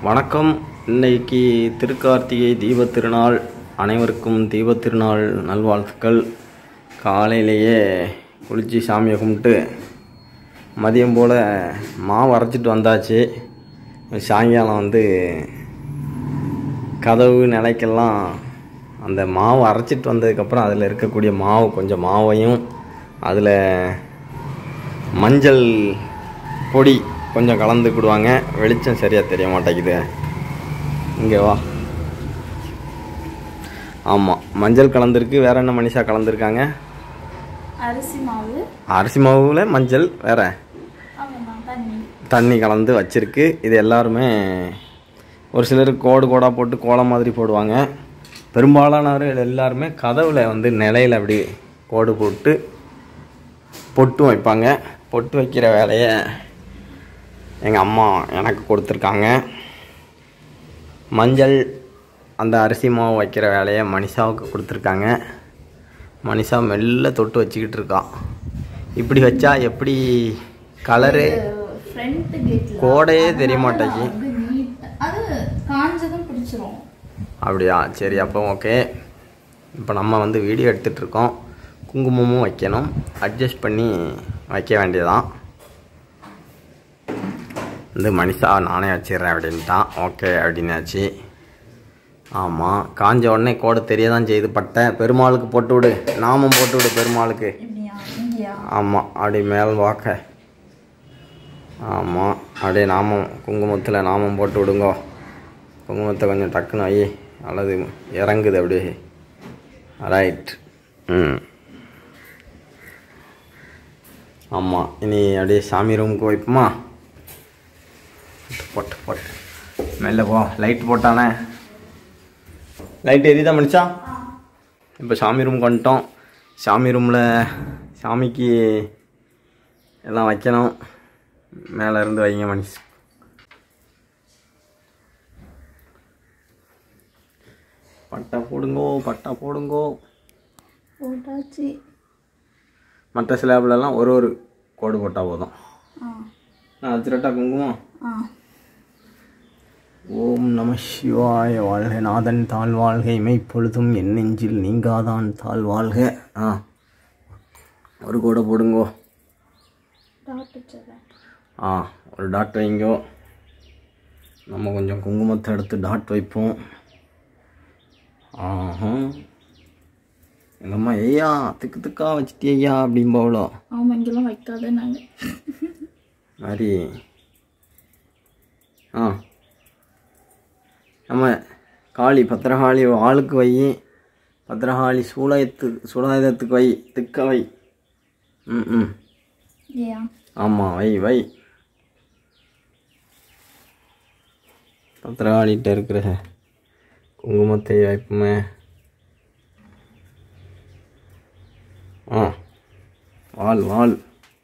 வணக்கம் இன்னைக்கு திருக்கார்த்திகை தீபத் திருநாள் அனைவருக்கும் தீபத் திருநாள் நல்வாழ்த்துக்கள் காலையிலேயே குளித்து சாமியை கும்பிட்டு மதியம் போல் மாவு அரைச்சிட்டு வந்தாச்சு சாயங்காலம் வந்து கதவு நிலைக்கெல்லாம் அந்த மாவு அரைச்சிட்டு வந்ததுக்கப்புறம் அதில் இருக்கக்கூடிய மாவு கொஞ்சம் மாவையும் அதில் மஞ்சள் பொடி கொஞ்சம் கலந்துக்கிடுவாங்க வெளிச்சம் சரியாக தெரிய மாட்டேங்குது இங்கே வா ஆமாம் மஞ்சள் கலந்துருக்கு வேற என்ன மனிஷா கலந்துருக்காங்க அரிசி மாவு அரிசி மாவுல மஞ்சள் வேற அவ்வளோதான் தண்ணி தண்ணி கலந்து வச்சிருக்கு இது எல்லாருமே ஒரு சிலர் கோடு கோடாக போட்டு கோலம் மாதிரி போடுவாங்க பெரும்பாலானவர்கள் எல்லாருமே கதவுல வந்து நிலையில் அப்படி கோடு போட்டு பொட்டு வைப்பாங்க பொட்டு வைக்கிற வேலையை எங்கள் அம்மா எனக்கு கொடுத்துருக்காங்க மஞ்சள் அந்த அரிசி மாவு வைக்கிற வேலையை மனிஷாவுக்கு கொடுத்துருக்காங்க மனிஷா மெல்ல தொட்டு வச்சுக்கிட்டு இருக்கா இப்படி வச்சா எப்படி கலரு ஃப்ரண்ட் கேட்ல கோடையே தெரிய மாட்டேங்கி வந்து நீட் அது காஞ்சதும் பிடிச்சிரும் அப்படியா சரி அப்போ ஓகே இப்போ நம்ம வந்து வீடியோ எடுத்துகிட்டு இருக்கோம் குங்குமமும் வைக்கணும் அட்ஜஸ்ட் பண்ணி வைக்க வேண்டியதான் வந்து மனிஷா நானே வச்சிடுறேன் அப்படின்ட்டான் ஓகே அப்படின்னாச்சு ஆமாம் காஞ்ச உடனே கோடு தெரிய தான் செய்து பட்டை பெருமாளுக்கு போட்டு விடு நாமம் போட்டு விடு பெருமாளுக்கு இப்படியா இங்கேயா ஆமாம் அப்படி மேல் வாக்க ஆமாம் அப்படியே நாமம் குங்குமத்தில் நாமம் போட்டு விடுங்கோ குங்குமத்தை கொஞ்சம் டக்குன்னு வை அல்லது இறங்குது அப்படியே ரைட் ம் ஆமாம் இனி அப்படியே சாமி ரூமுக்கு வைப்போமா போட்டு போட்டு மெல்ல போ லைட் போட்டானே லைட் எரியுதா மனுஷா இப்போ சாமி ரூமுக்கு வந்துட்டோம் சாமி ரூமில் சாமிக்கு எல்லாம் வைக்கணும் மேலே இருந்து வைங்க மனுஷ் பட்டா போடுங்கோ பட்டா போடுங்கோ போட்டாச்சு மற்ற ஸ்லாப்லலாம் ஒரு ஒரு கோடு போட்டால் போதும் ஆ நான் வச்சுரட்டா குங்குமம் ஆ ஓம் நம சிவாய வாழ்க நாதன் தாழ் வாழ்க இமைப்பொழுதும் என் நெஞ்சில் நீங்காதான் தாழ் வாழ்க ஆ ஒரு கோடை போடுங்கோ டாட் வச்சிடுறேன் ஆ ஒரு டாட் வைங்கோ நம்ம கொஞ்சம் குங்குமத்தை எடுத்து டாட் வைப்போம் ஆஹா எங்கள் அம்மா ஐயா திக்கு திக்கா வச்சிட்டியா அப்படிம்பாவளோ ஆமாம் இங்கெல்லாம் வைக்காத நாங்கள் மாதிரி ஆ நம்ம காளி பத்திரகாளி ஆளுக்கு வை பத்திரகாளி சூலாயத்து சூலாயுதத்துக்கு வை திக்க வை ம் ம் ஏயா ஆமாம் வை வை பத்திரகாளிகிட்ட இருக்கிற குங்குமத்தை வைப்போமே ஆ வால் வால்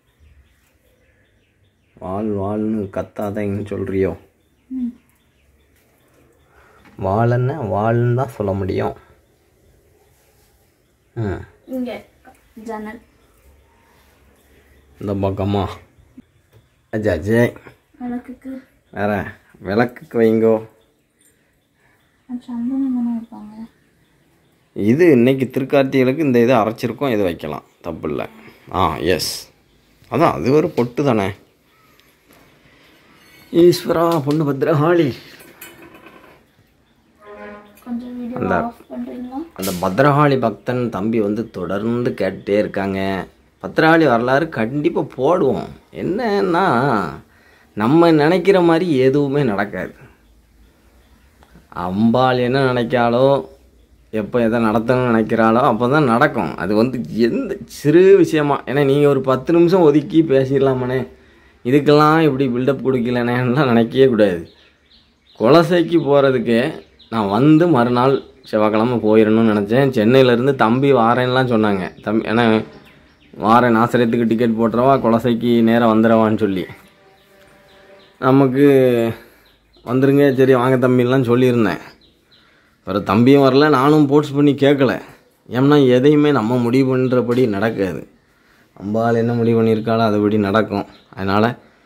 வால் வால்னு கத்தாதன்னு சொல்கிறியோ ம் வாழன்னு வாள்னு தான் சொல்ல முடியும் ம் இங்கே ஜன்னல் இந்த பக்கமா அஜய் அஜய் விளக்குக்கு வேற விளக்குக்கு வைங்கோ சந்தனம் தானே வைப்பாங்க இது இன்னைக்கு திருக்கார்த்திகளுக்கு இந்த இதை அரைச்சிருக்கோம் இது வைக்கலாம் தப்பு இல்லை ஆ எஸ் அதான் அது ஒரு பொட்டு தானே ஈஸ்வரா பொண்ணு பத்ரகாளி கொஞ்சம் வீடியோ அந்த- ஆஃப் பண்ணுறீங்களா அந்த பத்ரகாளி பக்தன் தம்பி வந்து தொடர்ந்து கேட்டுட்டே இருக்காங்க பத்ரகாளி வரலாறு கண்டிப்பாக போடுவோம் என்னன்னா நம்ம நினைக்கிற மாதிரி எதுவுமே நடக்காது அம்பாள் என்ன நினைக்காளோ எப்போ எதை நடத்தணும்னு நினைக்கிறாளோ அப்போ தான் நடக்கும் அது வந்து எந்த சிறு விஷயமா ஏன்னா நீங்கள் ஒரு பத்து நிமிஷம் ஒதுக்கி பேசிடலாமனே இதுக்கெல்லாம் இப்படி பில்டப் கொடுக்கலனேலாம் நினைக்கவே கூடாது குலசைக்கு போகிறதுக்கு நான் வந்து மறுநாள் செவ்வாய்க்கிழமை போயிடணும்னு நினச்சேன் சென்னையிலேருந்து தம்பி வாரேன்லாம் சொன்னாங்க தம்பி ஏன்னா வாரேன் ஆசிரியத்துக்கு டிக்கெட் போட்டுறவா குலசைக்கு நேராக வந்துடவான்னு சொல்லி நமக்கு வந்துருங்க சரி வாங்க தம்பிலாம் சொல்லியிருந்தேன் வேறு தம்பியும் வரல நானும் போர்ட்ஸ் பண்ணி கேட்கல ஏன்னா எதையுமே நம்ம முடிவு பண்ணுறபடி நடக்காது அம்பாள் என்ன முடிவு பண்ணியிருக்காளோ அதுபடி நடக்கும் அதனால்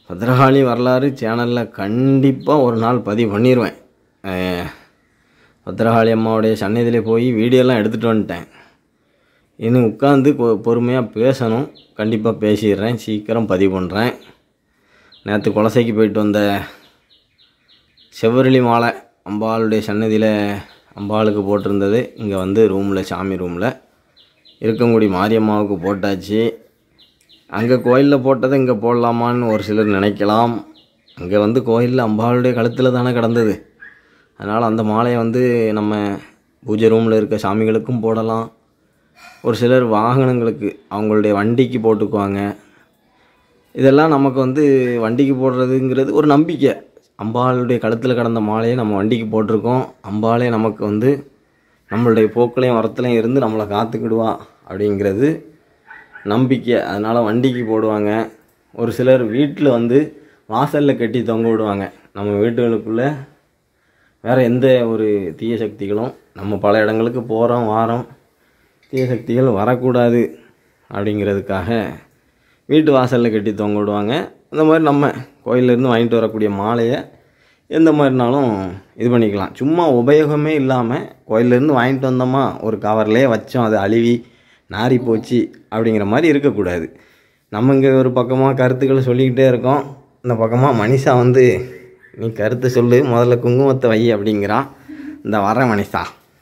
பத்ரகாளி வரலாறு சேனலில் கண்டிப்பாக ஒரு நாள் பதிவு பண்ணிடுவேன் அஹ், பத்ரகாளி அம்மாவுடைய சன்னதியிலே போய் வீடியோலாம் எடுத்துகிட்டு வந்துட்டேன் இன்னும் உட்காந்து பொறுமையாக பேசணும் கண்டிப்பாக பேசிடுறேன் சீக்கிரம் பதிவு பண்ணுறேன் நேற்று குலசைக்கு போயிட்டு வந்த செவ்வரளி மாலை அம்பாளுடைய சன்னதியில் அம்பாளுக்கு போட்டிருந்தது இங்கே வந்து ரூமில் சாமி ரூமில் இருக்கங்குடி மாரியம்மாவுக்கு போட்டாச்சு அங்கே கோயிலில் போட்டதை இங்கே போடலாமான்னு ஒரு சிலர் நினைக்கலாம் அங்கே வந்து கோயிலில் அம்பாளுடைய கழுத்தில் தானே கிடந்தது அதனால் அந்த மாலையை வந்து நம்ம பூஜை ரூமில் இருக்க சாமிகளுக்கும் போடலாம் ஒரு சிலர் வாகனங்களுக்கு அவங்களுடைய வண்டிக்கு போட்டுக்குவாங்க இதெல்லாம் நமக்கு வந்து வண்டிக்கு போடுறதுங்கிறது ஒரு நம்பிக்கை அம்பாளுடைய கழுத்தில் கடந்த மாலையை நம்ம வண்டிக்கு போட்டிருக்கோம் அம்பாளே நமக்கு வந்து நம்மளுடைய போக்களையும் வரத்துலையும் இருந்து நம்மளை காத்துக்கிடுவா அப்படிங்கிறது நம்பிக்கை அதனால் வண்டிக்கு போடுவாங்க ஒரு சிலர் வீட்டில் வந்து வாசலில் கட்டி தொங்க விடுவாங்க நம்ம வீட்டுகளுக்குள்ளே வேறு எந்த ஒரு தீய சக்திகளும் நம்ம பல இடங்களுக்கு போகிறோம் வாரோம் தீய சக்திகள் வரக்கூடாது அப்படிங்கிறதுக்காக வீட்டு வாசலில் கட்டி தொங்க விடுவாங்க அந்த மாதிரி நம்ம கோயிலேருந்து வாங்கிட்டு வரக்கூடிய மாலையை எந்த மாதிரினாலும் இது பண்ணிக்கலாம் சும்மா உபயோகமே இல்லாமல் கோயிலேருந்து வாங்கிட்டு வந்தோமா ஒரு கவர்லேயே வச்சோம் அது அழுவி நாறி போச்சு அப்படிங்கிற மாதிரி இருக்கக்கூடாது நம்ம இங்கே ஒரு பக்கமாக கருத்துக்களை சொல்லிக்கிட்டே இருக்கோம் இந்த பக்கமாக மனிஷா வந்து நீ கருத்து சொல்லு முதல்ல குங்குமத்தை வை அப்படிங்கிறான் இந்த வர மனிஷா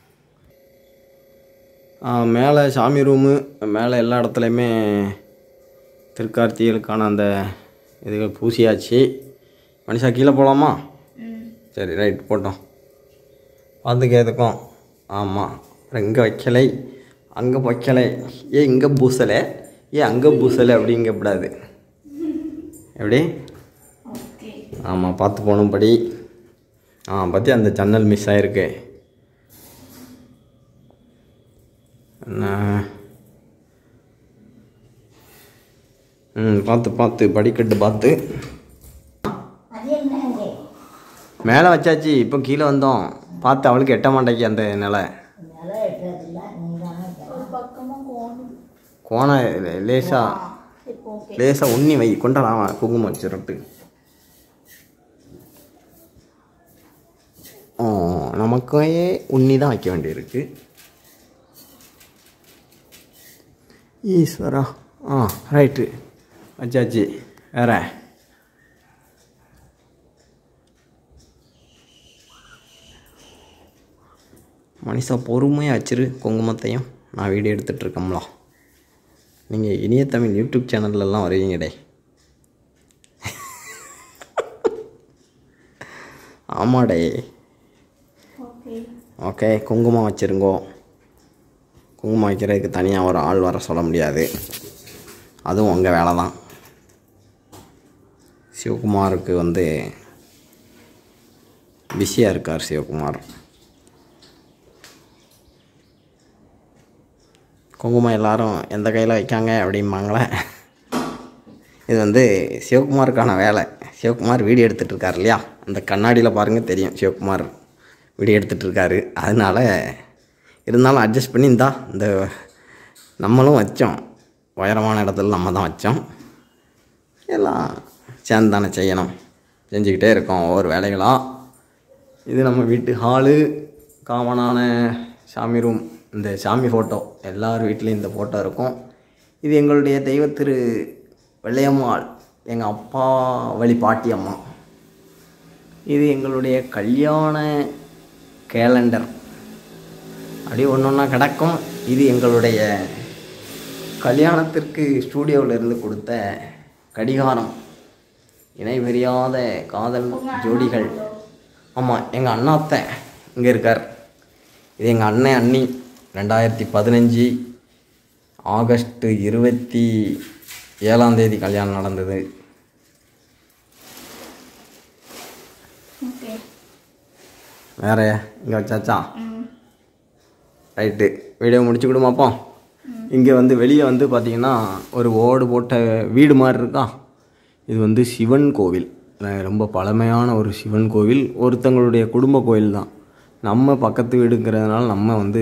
மேலே சாமி ரூமு மேலே எல்லா இடத்துலையுமே திருக்கார்த்திகளுக்கான அந்த இதுகள் பூசியாச்சு மனுஷா கீழே போகலாமா சரி ரைட் போட்டோம் பார்த்துக்க எதுக்கும் ஆமாம் அப்புறம் இங்கே வைக்கலை அங்கே வைக்கலை ஏ இங்கே பூசலை ஏ அங்கே பூசலை அப்படிங்கக்கூடாது எப்படி ஓகே ஆமாம் பார்த்து போகணும்படி ஆ பற்றி அந்த ஜன்னல் மிஸ் ஆகிருக்கு என்ன ம் பார்த்து பார்த்து படிக்கட்டு பார்த்து மேலே வச்சாச்சு இப்போ கீழே வந்தோம் பார்த்து அவளுக்கு எட்ட மாட்டேங்கி அந்த நிலை ஒரு பக்கமா கோணும் கோணம் லேசா இப்போ ஓகே லேசா உண்ணி வை கொண்டாடலாம் குங்குமம் வச்சுருட்டு ஓ நமக்கே உண்ணி தான் வைக்க வேண்டியிருக்கு ஈஸ்வரா ஆ ரைட்டு வச்சாச்சு வேற மனுஷா பொறுமையாக வச்சிரு குங்குமத்தையும் நான் வீடியோ எடுத்துகிட்டு இருக்கோம்ல நீங்கள் இனிய தமிழ் யூடியூப் சேனல்லலாம் வருவீங்கடே ஆமாடே ஓகே ஓகே குங்குமம் வச்சுருங்கோ குங்குமம் வைக்கிறதுக்கு தனியாக ஒரு ஆள் வர சொல்ல முடியாது அதுவும் உங்கள் வேலை தான் சிவகுமாருக்கு வந்து பிஸியாக இருக்கார் சிவகுமார் குங்குமம் எல்லாரும் எந்த கையில் வைக்காங்க அப்படிம்பாங்களே இது வந்து சிவகுமாருக்கான வேலை சிவகுமார் வீடியோ எடுத்துகிட்டு இருக்கார் இல்லையா அந்த கண்ணாடியில் பாருங்கள் தெரியும் சிவகுமார் வீடியோ எடுத்துகிட்டு இருக்காரு அதனால் இருந்தாலும் அட்ஜஸ்ட் பண்ணி இந்தா இந்த நம்மளும் வச்சோம் உயரமான இடத்துல நம்ம தான் வச்சோம் எல்லாம் சேர்ந்து தானே செய்யணும் செஞ்சுக்கிட்டே இருக்கோம் ஒவ்வொரு வேலைகளாக இது நம்ம வீட்டு ஹாலு காமனான சாமி ரூம் இந்த சாமி ஃபோட்டோ எல்லார் வீட்லேயும் இந்த ஃபோட்டோ இருக்கும் இது எங்களுடைய தெய்வ திரு வெள்ளையம்மாள் எங்கள் அப்பா வழி பாட்டி அம்மா இது எங்களுடைய கல்யாண கேலண்டர் அப்படியே ஒன்று ஒன்றா கிடக்கும் இது எங்களுடைய கல்யாணத்திற்கு ஸ்டூடியோவில் இருந்து கொடுத்த கடிகாரம் இணை பிரியாத காதல் ஜோடிகள் ஆமாம் எங்கள் அண்ணாத்தை இங்கே இருக்கார் இது எங்கள் அண்ணன் அண்ணி ரெண்டாயிரத்தி பதினஞ்சு ஆகஸ்ட் இருபத்தி ஏழாம் தேதி கல்யாணம் நடந்தது ஓகே வேற இங்கே வச்சாச்சா ம் ரைட்டு வீடியோ முடிச்சு கொடுமாப்போ இங்கே வந்து வெளியே வந்து பார்த்தீங்கன்னா ஒரு ஓடு போட்ட வீடு மாதிரி இருக்கா இது வந்து சிவன் கோவில் அஹ் ரொம்ப பழமையான ஒரு சிவன் கோவில் ஒருத்தங்களுடைய குடும்ப கோவில் தான் நம்ம பக்கத்து வீடுங்கிறதுனால நம்ம வந்து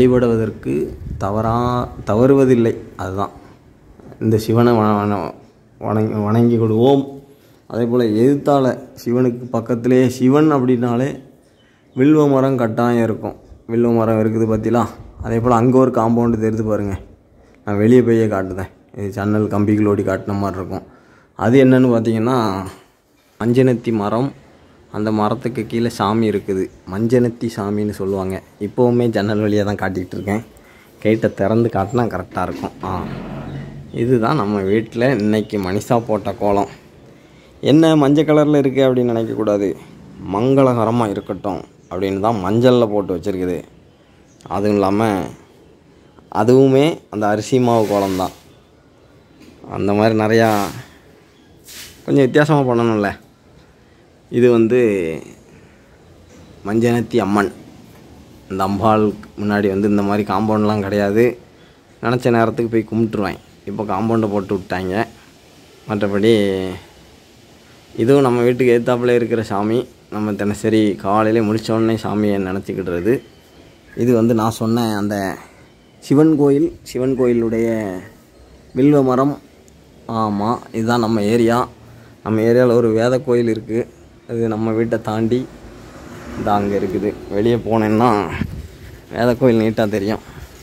வழிபடுவதற்கு தவறா தவறுவதில்லை அதுதான் இந்த சிவனை வ- வ- வணங்கி வணங்கி கொள்வோம் அதே போல் எதிர்த்தால சிவனுக்கு பக்கத்திலே சிவன் அப்படின்னாலே வில்வ மரம் கட்டாயம் இருக்கும் வில்வ மரம் இருக்குது பார்த்தீங்களா அதே போல் அங்கே ஒரு காம்பவுண்டு தெரிந்து பாருங்கள் நான் வெளியே போயே காட்டுதேன் இது ஜன்னல் கம்பிகளோடி காட்டின மாதிரி இருக்கும் அது என்னன்னு பார்த்தீங்கன்னா மஞ்சனத்தி மரம் அந்த மரத்துக்கு கீழே சாமி இருக்குது மஞ்சனத்தி சாமின்னு சொல்லுவாங்க இப்போவுமே ஜன்னல் வழியாக தான் காட்டிகிட்டு இருக்கேன் கேட்டை திறந்து காட்டினா கரெக்டாக இருக்கும் ஆ இதுதான் நம்ம வீட்டில் இன்னைக்கு மனிஷா போட்ட கோலம் என்ன மஞ்சள் கலரில் இருக்குது அப்படின்னு நினைக்கக்கூடாது மங்களகரமாக இருக்கட்டும் அப்படின்னு தான் மஞ்சளில் போட்டு வச்சுருக்குது அதுவும் இல்லாமல் அதுவுமே அந்த அரிசி மாவு கோலம் தான் அந்த மாதிரி நிறையா கொஞ்சம் வித்தியாசமாக பண்ணணும்ல இது வந்து மஞ்சனத்தி அம்மன் இந்த அம்பாள் முன்னாடி வந்து இந்த மாதிரி காம்பவுண்ட்லாம் கிடையாது நினச்ச நேரத்துக்கு போய் கும்பிட்டுருவேன் இப்போ காம்பவுண்டை போட்டு விட்டாங்க மற்றபடி இதுவும் நம்ம வீட்டுக்கு எதிர்த்தாப்புல இருக்கிற சாமி நம்ம தினசரி காலையிலே முடிச்ச உடனே சாமியை நினச்சிக்கிடுறது இது வந்து நான் சொன்ன அந்த சிவன் கோயில் சிவன் கோயிலுடைய வில்வ மரம் ஆமாம் இதுதான் நம்ம ஏரியா நம்ம ஏரியாவில் ஒரு வேத கோயில் இருக்குது அது நம்ம வீட்டை தாண்டி இந்த அங்கே இருக்குது வெளியே போனேன்னா வேத கோயில் நீட்டாக தெரியும்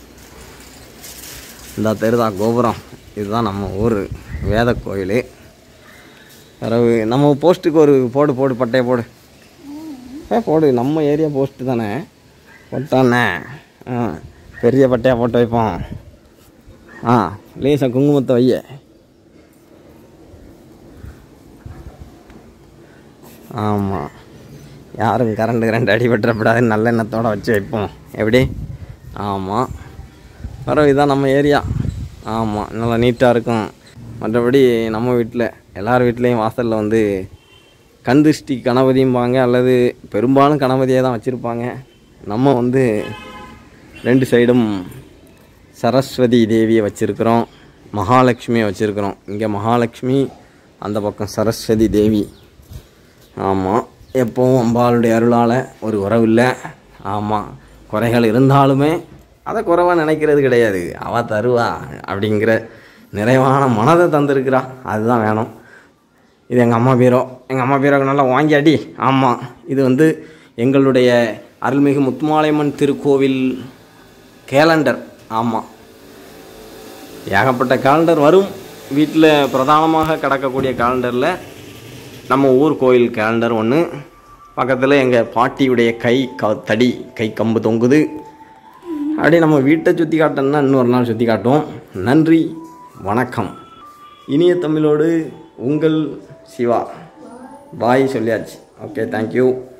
இந்த தெருதா கோபுரம் இதுதான் நம்ம ஊர் வேத கோயில் பிறகு நம்ம போஸ்ட்டுக்கு ஒரு போடு போடு பட்டையை போடு ஏ போடு நம்ம ஏரியா போஸ்ட்டு தானே போட்டானே ஆ பெரிய பட்டையாக போட்டு வைப்போம் ஆ லேசாக குங்குமத்தை வைய ஆமாம் யாரும் கரண்ட் கரண்ட் அடிபட்டுறப்படாதுன்னு நல்ல எண்ணத்தோடு வச்சு வைப்போம் எப்படி ஆமாம் பரவாயில்ல இதான் நம்ம ஏரியா ஆமாம் நல்லா நீட்டாக இருக்கும் மற்றபடி நம்ம வீட்டில் எல்லார் வீட்லேயும் வாசலில் வந்து கந்திஷ்டி கணபதியும்பாங்க அல்லது பெரும்பாலும் கணபதியை தான் வச்சுருப்பாங்க நம்ம வந்து ரெண்டு சைடும் சரஸ்வதி தேவியை வச்சுருக்கிறோம் மகாலட்சுமியை வச்சுருக்கிறோம் இங்கே மகாலட்சுமி அந்த பக்கம் சரஸ்வதி தேவி ஆமாம் எப்போவும் அம்பாளுடைய அருளால் ஒரு உறவில்லை ஆமாம் குறைகள் இருந்தாலுமே அதை குறைவாக நினைக்கிறது கிடையாது அவள் தருவா அப்படிங்கிற நிறைவான மனதை தந்திருக்கிறா அதுதான் வேணும் இது எங்கள் அம்மா பீரோ எங்கள் அம்மா பீரோக்கு நல்லா வாங்கி அடி ஆமாம் இது வந்து எங்களுடைய அருள்மிகு முத்துமாலையம்மன் திருக்கோவில் கேலண்டர் ஆமாம் ஏகப்பட்ட கேலண்டர் வரும் வீட்டில் பிரதானமாக கிடக்கக்கூடிய கேலண்டரில் நம்ம ஊர் கோயில் கேலண்டர் ஒன்று பக்கத்தில் எங்கள் பாட்டியுடைய கை க தடி கை கம்பு தொங்குது அப்படியே நம்ம வீட்டை சுற்றி காட்டணும்னா இன்னொரு நாள் சுற்றி காட்டுவோம் நன்றி வணக்கம் இனிய தமிழோடு உங்கள் சிவா பாய் சொல்லியாச்சு ஓகே தேங்க்யூ